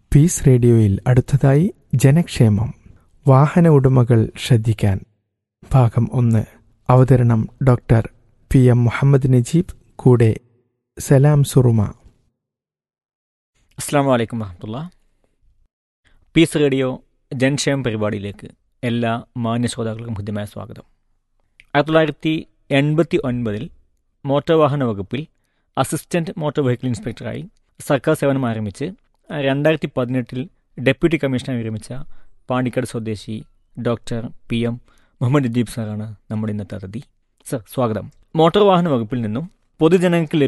piece റേഡിയോയിൽ അടുത്തതായി ജനക്ഷേമം വാഹന ഉടമകൾ ശ്രദ്ധിക്കാൻ ഭാഗം ഒന്ന് അവതരണം doctor P M Muhammad Najeeb കൂടെ സലാം സുറുമ അസ്സാം വലൈക്കും വറഹമുല്ല പീസ് റേഡിയോ ജൻക്ഷേമ പരിപാടിയിലേക്ക് എല്ലാ മാന്യ ശ്രോതാക്കൾക്കും ഹൃദ്യമായ സ്വാഗതം ആയിരത്തി തൊള്ളായിരത്തി എൺപത്തി ഒൻപതിൽ മോട്ടോർ വാഹന വകുപ്പിൽ അസിസ്റ്റന്റ് മോട്ടോർ വെഹിക്കിൾ ഇൻസ്പെക്ടറായി സർക്കാർ സേവനം ആരംഭിച്ച് രണ്ടായിരത്തി പതിനെട്ടിൽ ഡെപ്യൂട്ടി കമ്മീഷണർ വിരമിച്ച പാണ്ടിക്കാട് സ്വദേശി doctor P M Muhammad Najeeb സാറാണ് നമ്മുടെ ഇന്നത്തെ അതിഥി സർ സ്വാഗതം മോട്ടോർ വാഹന വകുപ്പിൽ നിന്നും പൊതുജനങ്ങൾക്ക്